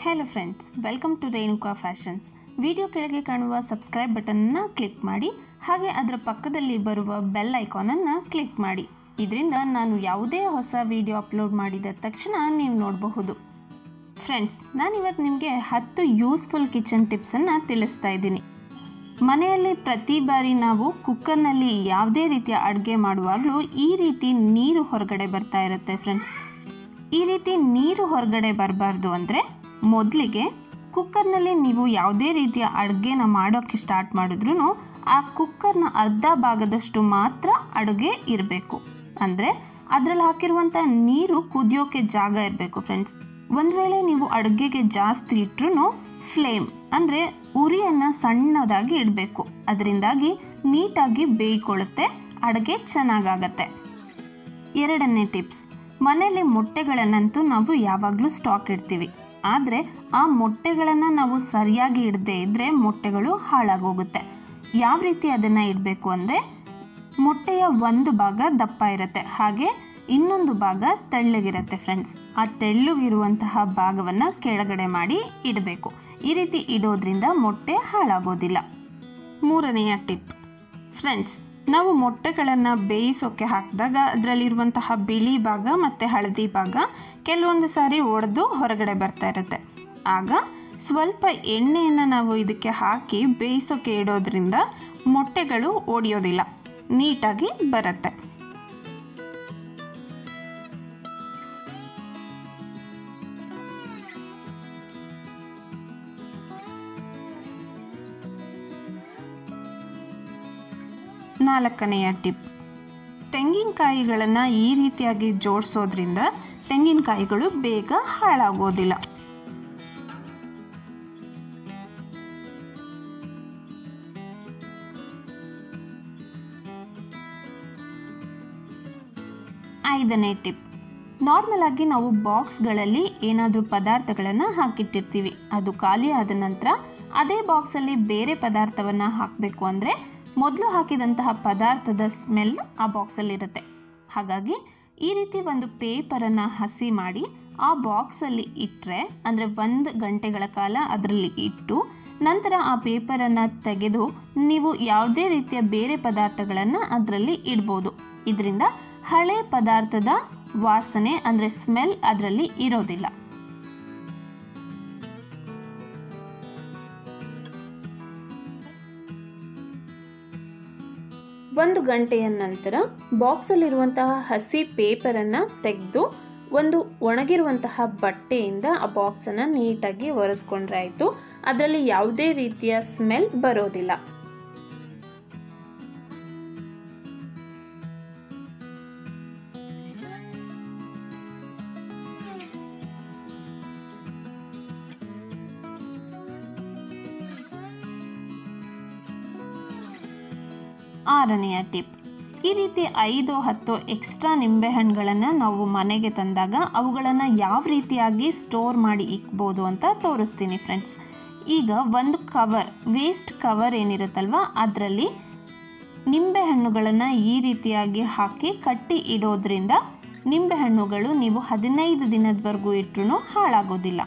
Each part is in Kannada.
hello friends welcome to Renuka fashions video ಕೆಳಗೆ ಕಾಣುವ ಸಬ್ಸ್ಕ್ರೈಬ್ ಬಟನನ್ನು ಕ್ಲಿಕ್ ಮಾಡಿ ಹಾಗೆ ಅದರ ಪಕ್ಕದಲ್ಲಿ ಬರುವ ಬೆಲ್ ಐಕಾನನ್ನು ಕ್ಲಿಕ್ ಮಾಡಿ ಇದರಿಂದ ನಾನು ಯಾವುದೇ ಹೊಸ ವಿಡಿಯೋ ಅಪ್ಲೋಡ್ ಮಾಡಿದ ತಕ್ಷಣ ನೀವು ನೋಡಬಹುದು ಫ್ರೆಂಡ್ಸ್ ನಾನಿವತ್ತು ನಿಮಗೆ ಹತ್ತು ಯೂಸ್ಫುಲ್ ಕಿಚನ್ ಟಿಪ್ಸನ್ನು ತಿಳಿಸ್ತಾ ಇದ್ದೀನಿ ಮನೆಯಲ್ಲಿ ಪ್ರತಿ ಬಾರಿ ನಾವು ಕುಕ್ಕರ್ನಲ್ಲಿ ಯಾವುದೇ ರೀತಿಯ ಅಡುಗೆ ಮಾಡುವಾಗಲೂ ಈ ರೀತಿ ನೀರು ಹೊರಗಡೆ ಬರ್ತಾ ಇರುತ್ತೆ ಫ್ರೆಂಡ್ಸ್ ಈ ರೀತಿ ನೀರು ಹೊರಗಡೆ ಬರಬಾರ್ದು ಅಂದರೆ ಮೊದಲಿಗೆ ಕುಕ್ಕರ್ನಲ್ಲಿ ನೀವು ಯಾವುದೇ ರೀತಿಯ ಅಡುಗೆನ ಮಾಡೋಕ್ಕೆ ಸ್ಟಾರ್ಟ್ ಮಾಡಿದ್ರೂ ಆ ಕುಕ್ಕರ್ನ ಅರ್ಧ ಭಾಗದಷ್ಟು ಮಾತ್ರ ಅಡುಗೆ ಇರಬೇಕು ಅಂದರೆ ಅದರಲ್ಲಿ ಹಾಕಿರುವಂಥ ನೀರು ಕುದಿಯೋಕೆ ಜಾಗ ಇರಬೇಕು ಫ್ರೆಂಡ್ಸ್ ಒಂದು ವೇಳೆ ನೀವು ಅಡುಗೆಗೆ ಜಾಸ್ತಿ ಇಟ್ಟರು ಫ್ಲೇಮ್ ಅಂದರೆ ಉರಿಯನ್ನು ಸಣ್ಣದಾಗಿ ಇಡಬೇಕು ಅದರಿಂದಾಗಿ ನೀಟಾಗಿ ಬೇಯ್ಕೊಳ್ಳುತ್ತೆ ಅಡುಗೆ ಚೆನ್ನಾಗಾಗತ್ತೆ ಎರಡನೇ ಟಿಪ್ಸ್ ಮನೆಯಲ್ಲಿ ಮೊಟ್ಟೆಗಳನ್ನಂತೂ ನಾವು ಯಾವಾಗಲೂ ಸ್ಟಾಕ್ ಇಡ್ತೀವಿ ಆದರೆ ಆ ಮೊಟ್ಟೆಗಳನ್ನು ನಾವು ಸರಿಯಾಗಿ ಇಡದೇ ಇದ್ದರೆ ಮೊಟ್ಟೆಗಳು ಹಾಳಾಗೋಗುತ್ತೆ ಯಾವ ರೀತಿ ಅದನ್ನು ಇಡಬೇಕು ಅಂದರೆ ಮೊಟ್ಟೆಯ ಒಂದು ಭಾಗ ದಪ್ಪ ಇರುತ್ತೆ ಹಾಗೆ ಇನ್ನೊಂದು ಭಾಗ ತೆಳ್ಳಗಿರುತ್ತೆ ಫ್ರೆಂಡ್ಸ್ ಆ ತೆಳ್ಳಗಿರುವಂತಹ ಭಾಗವನ್ನು ಕೆಳಗಡೆ ಮಾಡಿ ಇಡಬೇಕು ಈ ರೀತಿ ಇಡೋದ್ರಿಂದ ಮೊಟ್ಟೆ ಹಾಳಾಗೋದಿಲ್ಲ ಮೂರನೆಯ ಟಿಪ್ ಫ್ರೆಂಡ್ಸ್ ನಾವು ಮೊಟ್ಟೆಗಳನ್ನು ಬೇಯಿಸೋಕ್ಕೆ ಹಾಕಿದಾಗ ಅದರಲ್ಲಿರುವಂತಹ ಬಿಳಿ ಭಾಗ ಮತ್ತು ಹಳದಿ ಭಾಗ ಕೆಲವೊಂದು ಸಾರಿ ಒಡೆದು ಹೊರಗಡೆ ಬರ್ತಾ ಇರುತ್ತೆ ಆಗ ಸ್ವಲ್ಪ ಎಣ್ಣೆಯನ್ನು ನಾವು ಇದಕ್ಕೆ ಹಾಕಿ ಬೇಯಿಸೋಕ್ಕೆ ಇಡೋದ್ರಿಂದ ಮೊಟ್ಟೆಗಳು ಒಡೆಯೋದಿಲ್ಲ ನೀಟಾಗಿ ಬರುತ್ತೆ ನಾಲ್ಕನೆಯ ಟಿಪ್ ತೆಂಗಿನಕಾಯಿಗಳನ್ನು ಈ ರೀತಿಯಾಗಿ ಜೋಡಿಸೋದ್ರಿಂದ ತೆಂಗಿನಕಾಯಿಗಳು ಬೇಗ ಹಾಳಾಗೋದಿಲ್ಲ ಐದನೇ ಟಿಪ್ ನಾರ್ಮಲ್ ಆಗಿ ನಾವು ಬಾಕ್ಸ್ಗಳಲ್ಲಿ ಏನಾದರೂ ಪದಾರ್ಥಗಳನ್ನು ಹಾಕಿಟ್ಟಿರ್ತೀವಿ ಅದು ಖಾಲಿ ಆದ ನಂತರ ಅದೇ ಬಾಕ್ಸಲ್ಲಿ ಬೇರೆ ಪದಾರ್ಥವನ್ನು ಹಾಕಬೇಕು ಅಂದರೆ ಮೊದಲು ಹಾಕಿದಂತಹ ಪದಾರ್ಥದ ಸ್ಮೆಲ್ ಆ ಬಾಕ್ಸಲ್ಲಿರುತ್ತೆ ಹಾಗಾಗಿ ಈ ರೀತಿ ಒಂದು ಪೇಪರನ್ನು ಹಸಿ ಮಾಡಿ ಆ ಬಾಕ್ಸಲ್ಲಿ ಇಟ್ಟರೆ ಅಂದರೆ ಒಂದು ಗಂಟೆಗಳ ಕಾಲ ಅದರಲ್ಲಿ ಇಟ್ಟು ನಂತರ ಆ ಪೇಪರನ್ನು ತೆಗೆದು ನೀವು ಯಾವುದೇ ರೀತಿಯ ಬೇರೆ ಪದಾರ್ಥಗಳನ್ನು ಅದರಲ್ಲಿ ಇಡ್ಬೋದು ಇದರಿಂದ ಹಳೆ ಪದಾರ್ಥದ ವಾಸನೆ ಅಂದರೆ ಸ್ಮೆಲ್ ಅದರಲ್ಲಿ ಇರೋದಿಲ್ಲ ಒಂದು ಗಂಟೆಯ ನಂತರ ಬಾಕ್ಸಲ್ಲಿರುವಂತಹ ಹಸಿ ಪೇಪರನ್ನು ತೆಗೆದು ಒಂದು ಒಣಗಿರುವಂತಹ ಬಟ್ಟೆಯಿಂದ ಆ ಬಾಕ್ಸನ್ನು ನೀಟಾಗಿ ಒರೆಸ್ಕೊಂಡ್ರೆ ಆಯಿತು ಅದರಲ್ಲಿ ಯಾವುದೇ ರೀತಿಯ ಸ್ಮೆಲ್ ಬರೋದಿಲ್ಲ ಆರನೆಯ ಟಿಪ್ ಈ ರೀತಿ ಐದು ಹತ್ತು ಎಕ್ಸ್ಟ್ರಾ ನಿಂಬೆಹಣ್ಣುಗಳನ್ನು ನಾವು ಮನೆಗೆ ತಂದಾಗ ಅವುಗಳನ್ನು ಯಾವ ರೀತಿಯಾಗಿ ಸ್ಟೋರ್ ಮಾಡಿ ಇಕ್ಬೋದು ಅಂತ ತೋರಿಸ್ತೀನಿ ಫ್ರೆಂಡ್ಸ್ ಈಗ ಒಂದು ಕವರ್ ವೇಸ್ಟ್ ಕವರ್ ಏನಿರುತ್ತಲ್ವ ಅದರಲ್ಲಿ ನಿಂಬೆಹಣ್ಣುಗಳನ್ನು ಈ ರೀತಿಯಾಗಿ ಹಾಕಿ ಕಟ್ಟಿ ಇಡೋದ್ರಿಂದ ನಿಂಬೆಹಣ್ಣುಗಳು ನೀವು ಹದಿನೈದು ದಿನದವರೆಗೂ ಇಟ್ಟರೂ ಹಾಳಾಗೋದಿಲ್ಲ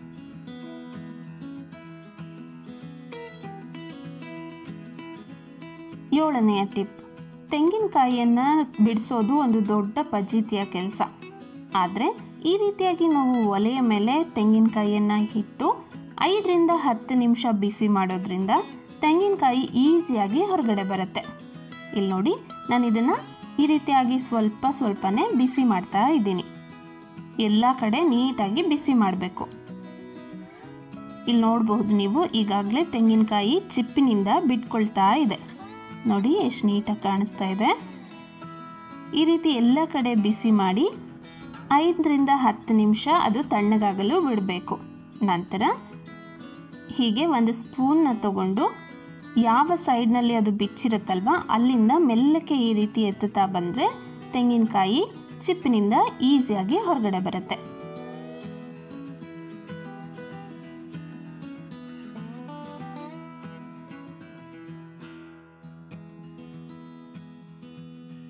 ಏಳನೆಯ ಟಿಪ್ ತೆಂಗಿನಕಾಯಿಯನ್ನು ಬಿಡಿಸೋದು ಒಂದು ದೊಡ್ಡ ಪಜೀತಿಯ ಕೆಲಸ ಆದರೆ ಈ ರೀತಿಯಾಗಿ ನಾವು ಒಲೆಯ ಮೇಲೆ ತೆಂಗಿನಕಾಯಿಯನ್ನು ಇಟ್ಟು ಐದರಿಂದ ಹತ್ತು ನಿಮಿಷ ಬಿಸಿ ಮಾಡೋದ್ರಿಂದ ತೆಂಗಿನಕಾಯಿ ಈಸಿಯಾಗಿ ಹೊರಗಡೆ ಬರುತ್ತೆ ಇಲ್ಲಿ ನೋಡಿ ನಾನು ಇದನ್ನು ಈ ರೀತಿಯಾಗಿ ಸ್ವಲ್ಪ ಸ್ವಲ್ಪನೇ ಬಿಸಿ ಮಾಡ್ತಾ ಇದ್ದೀನಿ ಎಲ್ಲ ಕಡೆ ನೀಟಾಗಿ ಬಿಸಿ ಮಾಡಬೇಕು ಇಲ್ಲಿ ನೋಡಬಹುದು ನೀವು ಈಗಾಗಲೇ ತೆಂಗಿನಕಾಯಿ ಚಿಪ್ಪಿನಿಂದ ಬಿಟ್ಕೊಳ್ತಾ ಇದೆ ನೋಡಿ ಎಷ್ಟು ನೀಟಾಗಿ ಕಾಣಿಸ್ತಾ ಇದೆ ಈ ರೀತಿ ಎಲ್ಲ ಕಡೆ ಬಿಸಿ ಮಾಡಿ ಐದರಿಂದ ಹತ್ತು ನಿಮಿಷ ಅದು ತಣ್ಣಗಾಗಲು ಬಿಡಬೇಕು ನಂತರ ಹೀಗೆ ಒಂದು ಸ್ಪೂನ್ನ ತಗೊಂಡು ಯಾವ ಸೈಡ್ನಲ್ಲಿ ಅದು ಬಿಚ್ಚಿರುತ್ತಲ್ವ ಅಲ್ಲಿಂದ ಮೆಲ್ಲಕ್ಕೆ ಈ ರೀತಿ ಎತ್ತುತ್ತಾ ಬಂದರೆ ತೆಂಗಿನಕಾಯಿ ಚಿಪ್ಪಿನಿಂದ ಈಸಿಯಾಗಿ ಹೊರಗಡೆ ಬರುತ್ತೆ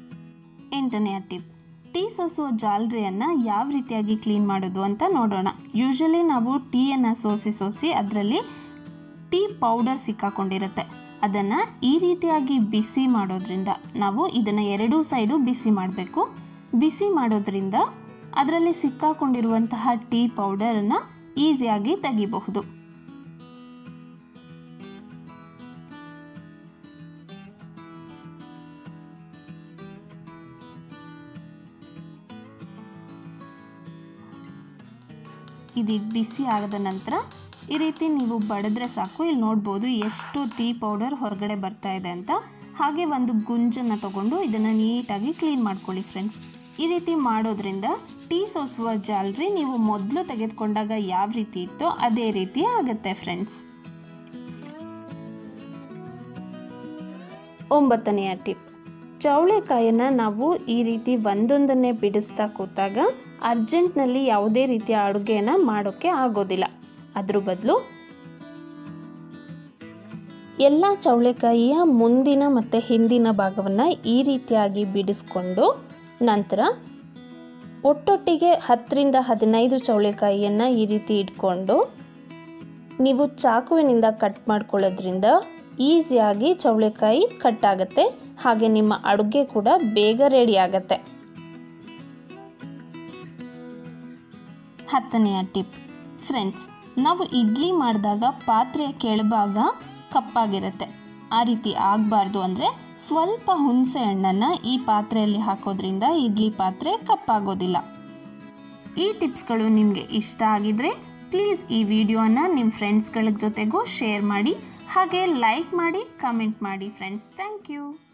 ಎಂಟನೆಯ ಟಿಪ್ ಟೀ ಸೋಸುವ ಜಾಲರಿಯನ್ನು ಯಾವ ರೀತಿಯಾಗಿ ಕ್ಲೀನ್ ಮಾಡೋದು ಅಂತ ನೋಡೋಣ ಯೂಶಲಿ ನಾವು ಟೀಯನ್ನು ಸೋಸಿ ಸೋಸಿ ಅದರಲ್ಲಿ ಟೀ ಪೌಡರ್ ಸಿಕ್ಕಾಕೊಂಡಿರುತ್ತೆ ಅದನ್ನು ಈ ರೀತಿಯಾಗಿ ಬಿಸಿ ಮಾಡೋದ್ರಿಂದ ನಾವು ಇದನ್ನು ಎರಡೂ ಸೈಡು ಬಿಸಿ ಮಾಡಬೇಕು ಬಿಸಿ ಮಾಡೋದ್ರಿಂದ ಅದರಲ್ಲಿ ಸಿಕ್ಕಾಕೊಂಡಿರುವಂತಹ ಟೀ ಪೌಡರನ್ನು ಈಸಿಯಾಗಿ ತೆಗಿಬಹುದು ಇದು ಬಿಸಿ ಆಗದ ನಂತರ ಈ ರೀತಿ ನೀವು ಬಡಿದ್ರೆ ಸಾಕು ಇಲ್ಲಿ ನೋಡ್ಬೋದು ಎಷ್ಟು ಟೀ ಪೌಡರ್ ಹೊರಗಡೆ ಬರ್ತಾ ಇದೆ ಅಂತ ಹಾಗೆ ಒಂದು ಗುಂಜನ್ನು ತಗೊಂಡು ಇದನ್ನು ನೀಟಾಗಿ ಕ್ಲೀನ್ ಮಾಡ್ಕೊಳ್ಳಿ ಫ್ರೆಂಡ್ಸ್ ಈ ರೀತಿ ಮಾಡೋದ್ರಿಂದ ಟೀ ಸೋಸುವ ಜಾಲರಿ ನೀವು ಮೊದಲು ತೆಗೆದುಕೊಂಡಾಗ ಯಾವ ರೀತಿ ಇತ್ತೋ ಅದೇ ರೀತಿ ಆಗುತ್ತೆ ಫ್ರೆಂಡ್ಸ್ ಒಂಬತ್ತನೆಯ ಟಿಪ್ ಚೌಳೆಕಾಯನ್ನು ನಾವು ಈ ರೀತಿ ಒಂದೊಂದನ್ನೇ ಬಿಡಿಸ್ತಾ ಕೂತಾಗ ಅರ್ಜೆಂಟ್ನಲ್ಲಿ ಯಾವುದೇ ರೀತಿಯ ಅಡುಗೆಯನ್ನು ಮಾಡೋಕ್ಕೆ ಆಗೋದಿಲ್ಲ ಅದ್ರ ಬದಲು ಎಲ್ಲ ಚೌಳೆಕಾಯಿಯ ಮುಂದಿನ ಮತ್ತು ಹಿಂದಿನ ಭಾಗವನ್ನು ಈ ರೀತಿಯಾಗಿ ಬಿಡಿಸ್ಕೊಂಡು ನಂತರ ಒಟ್ಟೊಟ್ಟಿಗೆ ಹತ್ತರಿಂದ ಹದಿನೈದು ಚೌಳೆಕಾಯಿಯನ್ನು ಈ ರೀತಿ ಇಟ್ಕೊಂಡು ನೀವು ಚಾಕುವಿನಿಂದ ಕಟ್ ಮಾಡ್ಕೊಳ್ಳೋದ್ರಿಂದ ಈಸಿಯಾಗಿ ಚೌಳೆಕಾಯಿ ಕಟ್ ಆಗುತ್ತೆ ಹಾಗೆ ನಿಮ್ಮ ಅಡುಗೆ ಕೂಡ ಬೇಗ ರೆಡಿ ಆಗುತ್ತೆ ಹತ್ತನೆಯ ಟಿಪ್ ಫ್ರೆಂಡ್ಸ್ ನಾವು ಇಡ್ಲಿ ಮಾಡಿದಾಗ ಪಾತ್ರೆಯ ಕೆಳಭಾಗ ಕಪ್ಪಾಗಿರುತ್ತೆ ಆ ರೀತಿ ಆಗಬಾರ್ದು ಅಂದರೆ ಸ್ವಲ್ಪ ಹುಣಸೆ ಹಣ್ಣನ್ನು ಈ ಪಾತ್ರೆಯಲ್ಲಿ ಹಾಕೋದ್ರಿಂದ ಇಡ್ಲಿ ಪಾತ್ರೆ ಕಪ್ಪಾಗೋದಿಲ್ಲ ಈ ಟಿಪ್ಸ್ಗಳು ನಿಮಗೆ ಇಷ್ಟ ಆಗಿದ್ರೆ ಪ್ಲೀಸ್ ಈ ವಿಡಿಯೋನ ನಿಮ್ಮ ಫ್ರೆಂಡ್ಸ್ಗಳ ಜೊತೆಗೂ ಶೇರ್ ಮಾಡಿ ಹಾಗೆ ಲೈಕ್ ಮಾಡಿ ಕಮೆಂಟ್ ಮಾಡಿ ಫ್ರೆಂಡ್ಸ್ ಥ್ಯಾಂಕ್ ಯು